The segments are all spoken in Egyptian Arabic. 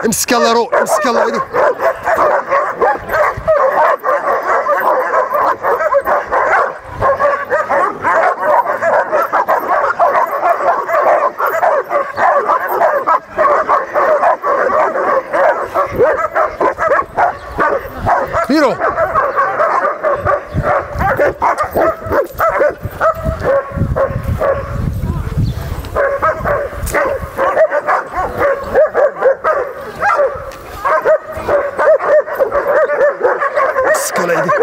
امسك يلا يا روق امسك يلا ايدي هيرو امسك يلا ايدي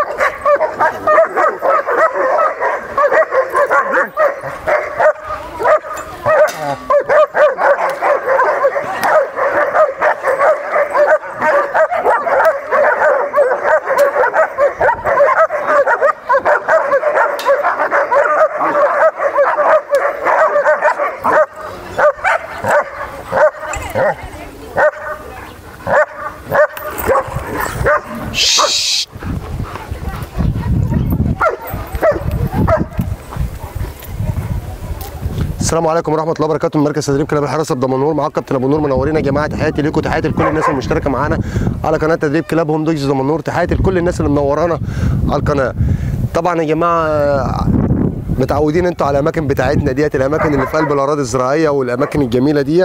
السلام عليكم ورحمه الله وبركاته من مركز تدريب كلاب الحراسه بدمنهور معاكم كابتن ابو نور منورين يا جماعه تحياتي ليكم تحياتي لكل الناس المشتركه معانا على قناه تدريب كلاب هوم دوجز دمنهور تحياتي لكل الناس اللي منورانا على القناه طبعا يا جماعه متعودين انتوا على الاماكن بتاعتنا ديت الاماكن اللي في قلب الاراضي الزراعيه والاماكن الجميله دي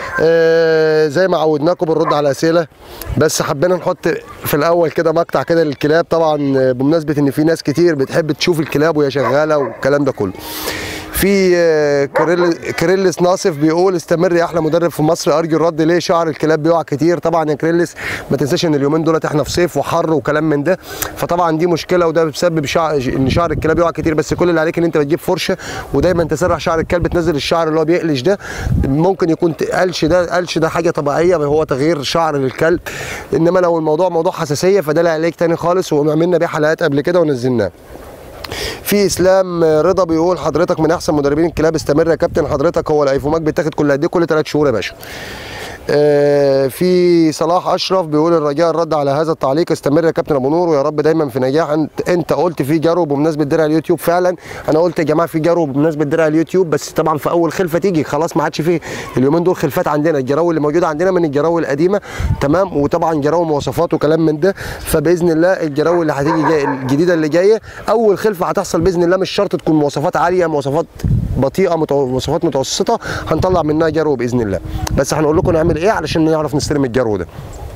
آه زي ما عودناكم بنرد على اسئله بس حبينا نحط في الاول كده مقطع كده للكلاب طبعا بمناسبه ان في ناس كتير بتحب تشوف الكلاب وهي شغاله والكلام ده كله في آه، كريل كريلس ناصف بيقول استمر يا احلى مدرب في مصر ارجو الرد ليه شعر الكلاب بيقع كتير طبعا يا كريلس ما تنساش ان اليومين دولت احنا في صيف وحر وكلام من ده فطبعا دي مشكله وده بسبب شعر ان شعر الكلاب يقع كتير بس كل اللي عليك ان انت بتجيب فرشه ودايما تسرح شعر الكلب تنزل الشعر اللي هو بيقلش ده ممكن يكون قلش ده قلش ده حاجه طبيعيه هو تغيير شعر للكلب انما لو الموضوع موضوع حساسيه فده له علاج تاني خالص وعملنا بيه حلقات قبل كده ونزلناه في اسلام رضا بيقول حضرتك من احسن مدربين الكلاب استمر يا كابتن حضرتك هو الايفوماك بيتاخد كل قد ايه كل 3 شهور يا باشا آه، في صلاح اشرف بيقول الرجاء الرد على هذا التعليق استمر يا كابتن ابو نور ويا رب دايما في نجاح انت, انت قلت في جرو بمناسبه درع اليوتيوب فعلا انا قلت يا جماعه في جرو بمناسبه درع اليوتيوب بس طبعا في اول خلفه تيجي خلاص ما عادش فيه اليومين دول خلفات عندنا الجراوي اللي موجوده عندنا من الجراوي القديمه تمام وطبعا جراوي مواصفات وكلام من ده فباذن الله الجراوي اللي هتيجي جاي الجديده اللي جايه اول خلفه هتحصل باذن الله مش شرط تكون مواصفات عاليه مواصفات بطيئه متو- مواصفات متوسطه هنطلع منها جرو باذن الله بس هنقول لكم نعمل ايه علشان نعرف نستلم الجرو ده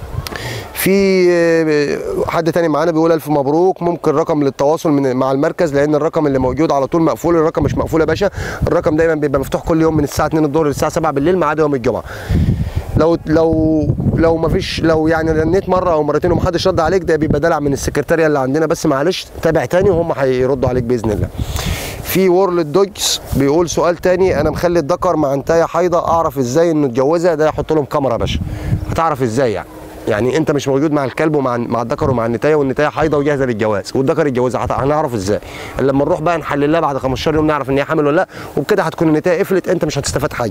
في آه، حد تاني معانا بيقول الف مبروك ممكن رقم للتواصل من مع المركز لان الرقم اللي موجود على طول مقفول الرقم مش مقفول يا باشا الرقم دايما بيبقى مفتوح كل يوم من الساعه 2 الظهر للساعه 7 بالليل ما عدا يوم الجمعه لو لو لو ما فيش لو يعني رنيت مره او مرتين ومحدش رد عليك ده بيبقى دلع من السكرتاريه اللي عندنا بس معلش تابع تاني وهم هيردوا عليك باذن الله في وورلد دوجز بيقول سؤال تاني انا مخلي الذكر مع انتايه حيضه اعرف ازاي انه اتجوزها ده يحط لهم كاميرا يا باشا هتعرف ازاي يعني يعني انت مش موجود مع الكلب ومع مع الذكر ومع النتايه والنتايه حيضه وجاهزه للجواز والذكر يتجوزها هت- هنعرف ازاي لما نروح بقى نحللها بعد 15 يوم نعرف ان هي حامل ولا لا وبكده هتكون النتايه قفلت انت مش هتستفاد حاجه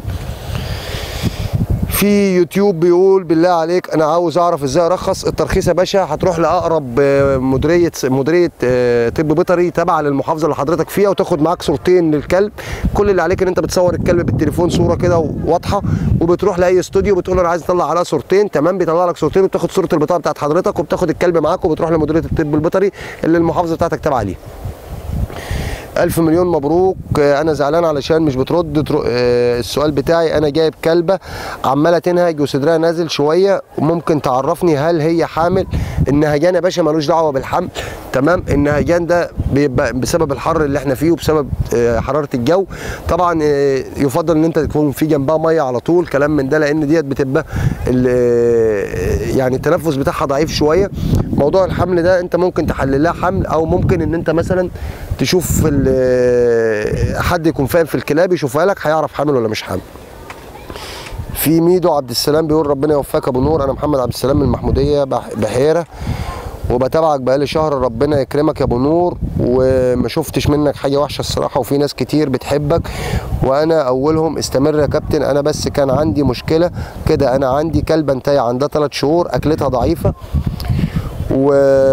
في يوتيوب بيقول بالله عليك انا عاوز اعرف ازاي ارخص الترخيص يا باشا هتروح لاقرب آه، مديريه مديريه آه، طب بيطري تابعه للمحافظه اللي حضرتك فيها وتاخد معاك صورتين للكلب كل اللي عليك ان انت بتصور الكلب بالتليفون صوره كده واضحه وبتروح لاي استوديو بتقول انا عايز اطلع عليها صورتين تمام بيطلع لك صورتين وبتاخد صوره البطاقه بتاعت حضرتك وبتاخد الكلب معاك وبتروح لمديريه الطب البيطري اللي المحافظه بتاعتك تابعه ليه ألف مليون مبروك آه، أنا زعلان علشان مش بترد تر- آه، السؤال بتاعي أنا جايب كلبة عمالة تنهج وصدرها نازل شوية وممكن تعرفني هل هي حامل النهجان يا باشا ملوش دعوة بالحمل تمام النهجان ده بيبقى بسبب الحر اللي احنا فيه وبسبب آه، حرارة الجو طبعا آه، يفضل ان انت تكون في جنبها مية على طول كلام من ده لان ديت بتبقى ال- آه، يعني التنفس بتاعها ضعيف شوية موضوع الحمل ده انت ممكن تحلل لها حمل او ممكن ان انت مثلا تشوف ال- حد يكون فاهم في الكلاب يشوفها لك هيعرف حامل ولا مش حامل في ميدو عبد السلام بيقول ربنا يوفقك يا ابو نور انا محمد عبد السلام من المحموديه بح- بحيره وبتابعك بقالي شهر ربنا يكرمك يا ابو نور وما شفتش منك حاجه وحشه الصراحه وفي ناس كتير بتحبك وانا اولهم استمر يا كابتن انا بس كان عندي مشكله كده انا عندي كلبه انتايه عندها 3 شهور اكلتها ضعيفه و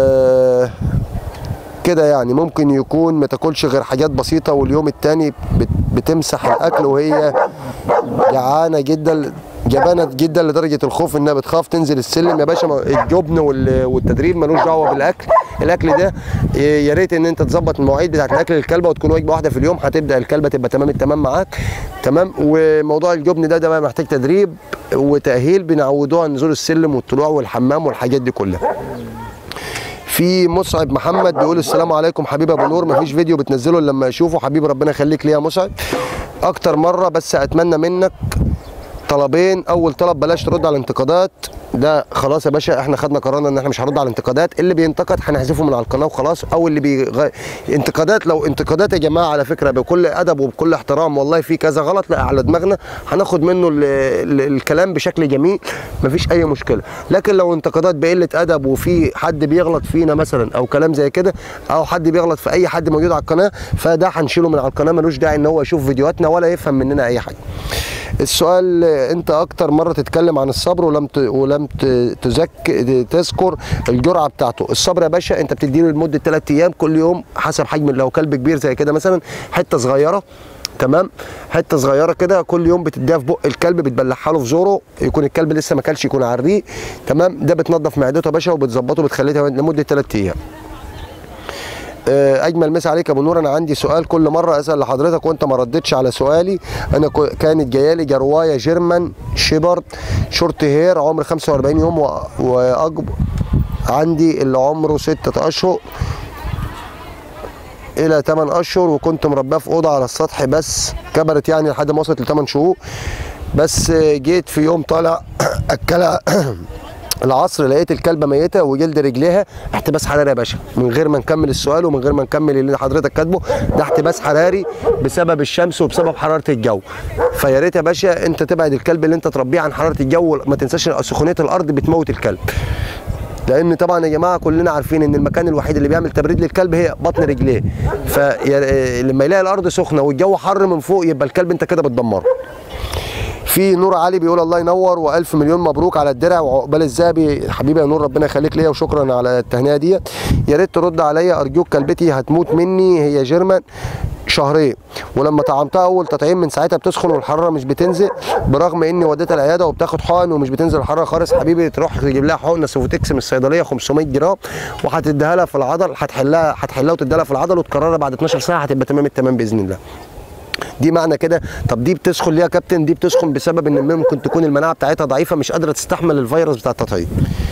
كده يعني ممكن يكون ما تاكلش غير حاجات بسيطه واليوم التاني بت- بتمسح الاكل وهي جعانه جدا جبانه جدا لدرجه الخوف انها بتخاف تنزل السلم يا باشا ما- الجبن وال- والتدريب ملوش دعوه بالاكل الاكل ده إيه، يا ريت ان انت تظبط المواعيد بتاعت الاكل للكلبه وتكون وجبه واحده في اليوم هتبدا الكلبه تبقى تمام التمام معاك تمام وموضوع الجبن ده ده بقى محتاج تدريب وتاهيل بنعودوها على نزول السلم والطلوع والحمام والحاجات دي كلها في مصعب محمد بيقول السلام عليكم حبيبي ابو نور مفيش فيديو بتنزله الا لما اشوفه حبيبي ربنا يخليك ليا يا مصعب اكتر مره بس اتمنى منك طلبين اول طلب بلاش ترد على الانتقادات ده خلاص يا باشا احنا خدنا قرارنا ان احنا مش هنرد على الانتقادات اللي بينتقد هنحذفه من على القناه وخلاص او اللي بيغ... انتقادات لو انتقادات يا جماعه على فكره بكل ادب وبكل احترام والله في كذا غلط لا على دماغنا هناخد منه ال... ال... الكلام بشكل جميل مفيش اي مشكله لكن لو انتقادات بقله ادب وفي حد بيغلط فينا مثلا او كلام زي كده او حد بيغلط في اي حد موجود على القناه فده هنشيله من على القناه ملوش داعي ان هو يشوف فيديوهاتنا ولا يفهم مننا اي حاجه السؤال انت اكتر مره تتكلم عن الصبر ولم ت... ولم ت... تذك تذكر الجرعه بتاعته الصبر يا باشا انت بتديله لمده 3 ايام كل يوم حسب حجم لو كلب كبير زي كده مثلا حته صغيره تمام حته صغيره كده كل يوم بتديها في بق الكلب بتبلعها له في زوره يكون الكلب لسه ما كلش يكون على الريق تمام ده بتنظف معدته يا باشا وبتظبطه بتخليه لمده 3 ايام آه، اجمل مسا عليك يا ابو نور انا عندي سؤال كل مره اسال لحضرتك وانت ما ردتش على سؤالي انا كو- كانت جايه لي جروايه جيرمان شيبرد شورت هير عمر 45 يوم و- واكبر عندي اللي عمره 6 اشهر الى 8 اشهر وكنت مرباه في اوضه على السطح بس كبرت يعني لحد ما وصلت ل 8 شهور بس آه، جيت في يوم طالع اكلها العصر لقيت الكلبه ميته وجلد رجليها احتباس حراري يا باشا من غير ما نكمل السؤال ومن غير ما نكمل اللي حضرتك كاتبه ده احتباس حراري بسبب الشمس وبسبب حراره الجو فيا ريت يا باشا انت تبعد الكلب اللي انت تربيه عن حراره الجو ما تنساش إن سخونيه الارض بتموت الكلب لان طبعا يا جماعه كلنا عارفين ان المكان الوحيد اللي بيعمل تبريد للكلب هي بطن رجليه فلما يلاقي الارض سخنه والجو حر من فوق يبقى الكلب انت كده بتدمره في نور علي بيقول الله ينور والف مليون مبروك على الدرع وعقبال الذهبي حبيبي يا نور ربنا يخليك ليا وشكرا على التهنئه ديت يا ريت ترد عليا ارجوك كلبتي هتموت مني هي جيرمان شهرين ولما طعمتها اول تطعيم من ساعتها بتسخن والحراره مش بتنزل برغم اني وديتها العياده وبتاخد حقن ومش بتنزل الحراره خالص حبيبي تروح تجيب لها حقنه سوفوتكس من الصيدليه 500 جرام وهتديها لها في العضل هتحلها هتحلها وتديها لها في العضل وتكررها بعد 12 ساعه هتبقى تمام التمام باذن الله دي معنى كده طب دي بتسخن ليه يا كابتن دي بتسخن بسبب ان ممكن تكون المناعه بتاعتها ضعيفه مش قادره تستحمل الفيروس بتاع التطعيم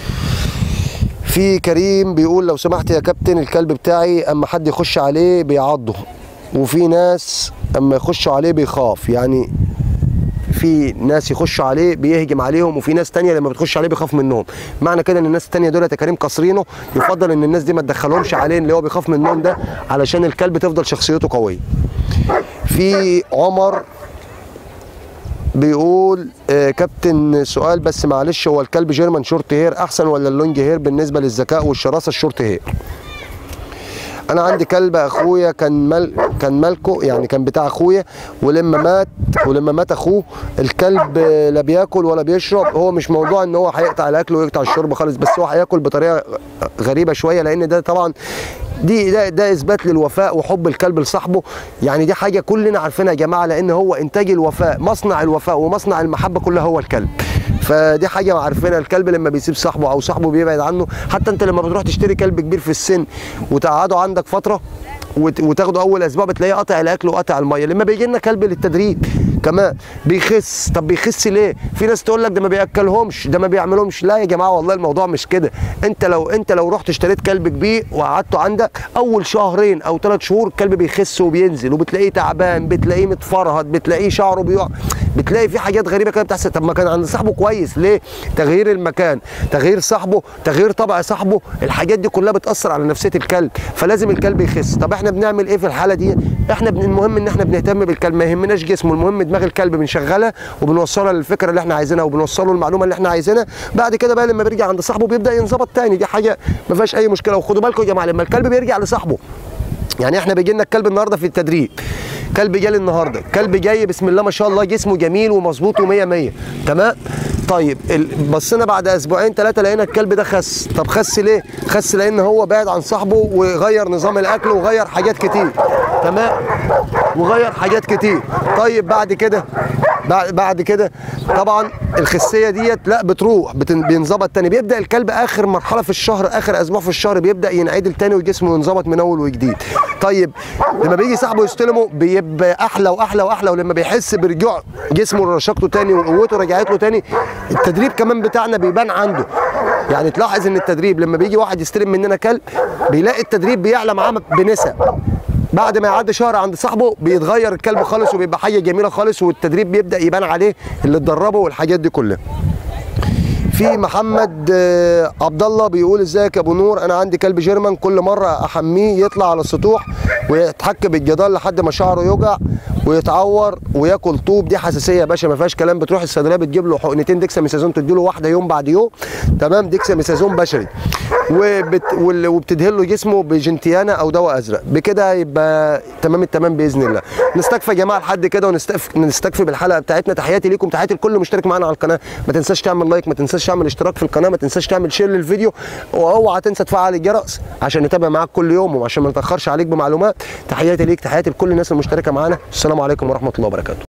في كريم بيقول لو سمحت يا كابتن الكلب بتاعي اما حد يخش عليه بيعضه وفي ناس اما يخشوا عليه بيخاف يعني في ناس يخشوا عليه بيهجم عليهم وفي ناس تانية لما بتخش عليه بيخاف منهم معنى كده ان الناس التانية دول يا كريم قاصرينه يفضل ان الناس دي ما تدخلهمش عليه اللي هو بيخاف منهم ده علشان الكلب تفضل شخصيته قويه في عمر بيقول آه كابتن سؤال بس معلش هو الكلب جيرمان شورت هير احسن ولا اللونج هير بالنسبه للذكاء والشراسه الشورت هير انا عندي كلب اخويا كان مل كان ملكه يعني كان بتاع اخويا ولما مات ولما مات اخوه الكلب آه، لا بياكل ولا بيشرب هو مش موضوع ان هو هيقطع الاكل ويقطع الشرب خالص بس هو هياكل بطريقه غريبه شويه لان ده طبعا دي ده, ده اثبات للوفاء وحب الكلب لصاحبه يعني دي حاجه كلنا عارفينها يا جماعه لان هو انتاج الوفاء مصنع الوفاء ومصنع المحبه كلها هو الكلب فدي حاجه عارفينها الكلب لما بيسيب صاحبه او صاحبه بيبعد عنه حتى انت لما بتروح تشتري كلب كبير في السن وتقعده عندك فتره وت- وتاخده اول اسبوع بتلاقيه قاطع الاكل وقاطع الميه لما بيجي لنا كلب للتدريب كمان بيخس طب بيخس ليه في ناس تقول لك ده ما بياكلهمش ده ما بيعملهمش لا يا جماعه والله الموضوع مش كده انت لو انت لو رحت اشتريت كلب كبير وقعدته عندك اول شهرين او ثلاث شهور الكلب بيخس وبينزل وبتلاقيه تعبان بتلاقيه متفرهد بتلاقيه شعره بيقع بتلاقي في حاجات غريبه كده بتحصل طب ما كان عند صاحبه كويس ليه تغيير المكان تغيير صاحبه تغيير طبع صاحبه الحاجات دي كلها بتاثر على نفسيه الكلب فلازم الكلب يخس طب احنا بنعمل ايه في الحاله دي احنا بن- المهم ان احنا بنهتم بالكلب ما يهمناش جسمه المهم دماغ الكلب بنشغلها وبنوصلها للفكره اللي احنا عايزينها وبنوصله المعلومه اللي احنا عايزينها بعد كده بقى لما بيرجع عند صاحبه بيبدا ينظبط تاني دي حاجه ما فيهاش اي مشكله وخدوا بالكم يا جماعه لما الكلب بيرجع لصاحبه يعني احنا بيجي لنا الكلب النهارده في التدريب كلب جالي النهارده كلب جاي بسم الله ما شاء الله جسمه جميل ومظبوط و100 100 تمام طيب ال- بصينا بعد اسبوعين ثلاثه لقينا الكلب ده خس طب خس ليه خس لان هو بعد عن صاحبه وغير نظام الاكل وغير حاجات كتير تمام وغير حاجات كتير طيب بعد كده بعد بعد كده طبعا الخسيه ديت لا بتروح بتن- بينظبط تاني بيبدا الكلب اخر مرحله في الشهر اخر اسبوع في الشهر بيبدا ينعدل تاني وجسمه ينظبط من اول وجديد طيب لما بيجي صاحبه يستلمه بيبقى احلى واحلى واحلى ولما بيحس برجوع جسمه لرشاقته تاني وقوته رجعت له تاني التدريب كمان بتاعنا بيبان عنده يعني تلاحظ ان التدريب لما بيجي واحد يستلم مننا كلب بيلاقي التدريب بيعلى معاه بنسب بعد ما يعدي شهر عند صاحبه بيتغير الكلب خالص وبيبقى حاجه جميله خالص والتدريب بيبدا يبان عليه اللي اتدربه والحاجات دي كلها في محمد آه، عبد الله بيقول ازيك يا ابو نور انا عندي كلب جيرمان كل مره احميه يطلع على السطوح ويتحك بالجدار لحد ما شعره يوجع ويتعور وياكل طوب دي حساسيه يا باشا ما فيهاش كلام بتروح الصيدليه بتجيب له حقنتين ديكساميثازون تديله واحده يوم بعد يوم تمام ديكساميثازون بشري وبت وال- وبتدهن له جسمه بجنتيانا او دواء ازرق بكده يبقى تمام التمام باذن الله نستكفى يا جماعه لحد كده ونستكفي نستكفي بالحلقه بتاعتنا تحياتي ليكم تحياتي لكل مشترك معانا على القناه ما تنساش تعمل لايك ما تنساش تعمل اشتراك في القناه ما تنساش تعمل شير للفيديو واوعى تنسى تفعل الجرس عشان نتابع معاك كل يوم وعشان ما نتاخرش عليك بمعلومات تحياتي ليك تحياتي لكل الناس المشتركه معانا السلام عليكم ورحمه الله وبركاته